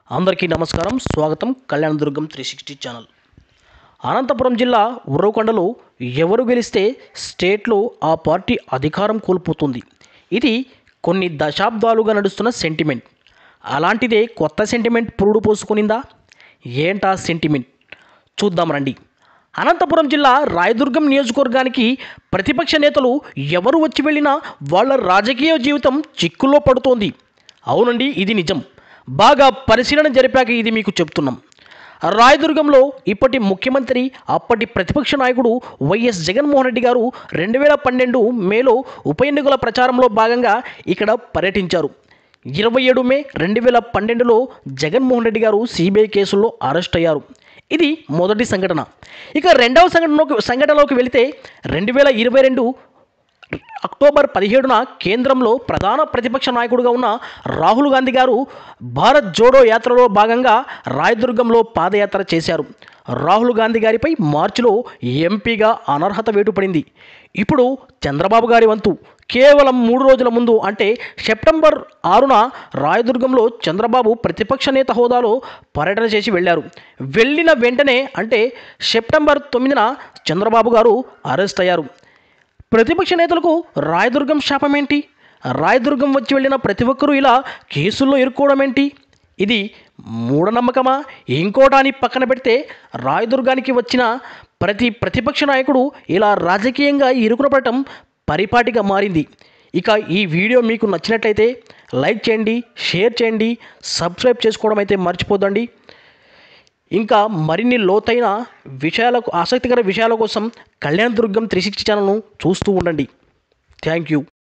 అందరికీ నమస్కారం స్వాగతం Kalyandurgam three sixty channel Anantapuram జిల్లా ఉర్రవకొండలో ఎవరు గెలిస్తే స్టేట్లో ఆ పార్టీ అధికారం కోల్పోతుంది ఇది కొన్ని దశాబ్దాలుగా నడుస్తున్న సెంటిమెంట్ అలాంటిదే కొత్త సెంటిమెంట్ పురుడు పోసుకునిందా ఏంటా సెంటిమెంట్ చూద్దాం రండి అనంతపురం జిల్లా రాయదుర్గం నియోజకవర్గానికి ప్రతిపక్ష నేతలు ఎవరు వచ్చి వెళ్ళినా వాళ్ళ రాజకీయ జీవితం చిక్కుల్లో పడుతోంది అవునండి ఇది నిజం బాగా పరిశీలన జరిపాక ఇది మీకు చెప్తున్నాం రాయదుర్గంలో ఇప్పటి ముఖ్యమంత్రి అప్పటి ప్రతిపక్ష నాయకుడు వైఎస్ జగన్మోహన్ రెడ్డి గారు రెండు వేల పన్నెండు మేలో ఉప ఎన్నికల ప్రచారంలో భాగంగా ఇక్కడ పర్యటించారు ఇరవై ఏడు మే రెండు వేల పన్నెండులో జగన్మోహన్ రెడ్డి గారు సిబిఐ కేసుల్లో అరెస్ట్ అయ్యారు ఇది మొదటి సంఘటన ఇక రెండవ సంఘటనలోకి సంఘటనలోకి వెళితే రెండు వేల ఇరవై రెండు అక్టోబర్ పదిహేడున కేంద్రంలో ప్రధాన ప్రతిపక్ష నాయకుడిగా ఉన్న రాహుల్ గాంధీ గారు భారత్ జోడో యాత్రలో భాగంగా రాయదుర్గంలో పాదయాత్ర చేశారు రాహుల్ గాంధీ గారిపై మార్చిలో ఎంపీగా అనర్హత వేటుపడింది ఇప్పుడు చంద్రబాబు గారి వంతు కేవలం మూడు రోజుల ముందు అంటే సెప్టెంబర్ ఆరున రాయదుర్గంలో చంద్రబాబు ప్రతిపక్ష నేత హోదాలో పర్యటన చేసి వెళ్ళారు వెళ్ళిన వెంటనే అంటే సెప్టెంబర్ తొమ్మిదిన చంద్రబాబు గారు అరెస్ట్ అయ్యారు ప్రతిపక్ష నేతలకు రాయదుర్గం శాపం ఏంటి రాయదుర్గం వచ్చి వెళ్ళిన ప్రతి ఒక్కరూ ఇలా కేసుల్లో ఇరుక్కోవడం ఏంటి ఇది మూఢనమ్మకమా ఇంకోటా అని పక్కన పెడితే రాయదుర్గానికి వచ్చిన ప్రతి ప్రతిపక్ష నాయకుడు ఇలా రాజకీయంగా ఇరుకున పడటం పరిపాటిగా మారింది ఇక ఈ వీడియో మీకు నచ్చినట్లయితే లైక్ చేయండి షేర్ చేయండి సబ్స్క్రైబ్ చేసుకోవడం అయితే మర్చిపోదండి ఇంకా మరిన్ని లోతైన విషయాలకు ఆసక్తికర విషయాల కోసం కళ్యాణదుర్గం త్రీ సిక్స్టీ ఛానల్ను చూస్తూ ఉండండి థ్యాంక్ యూ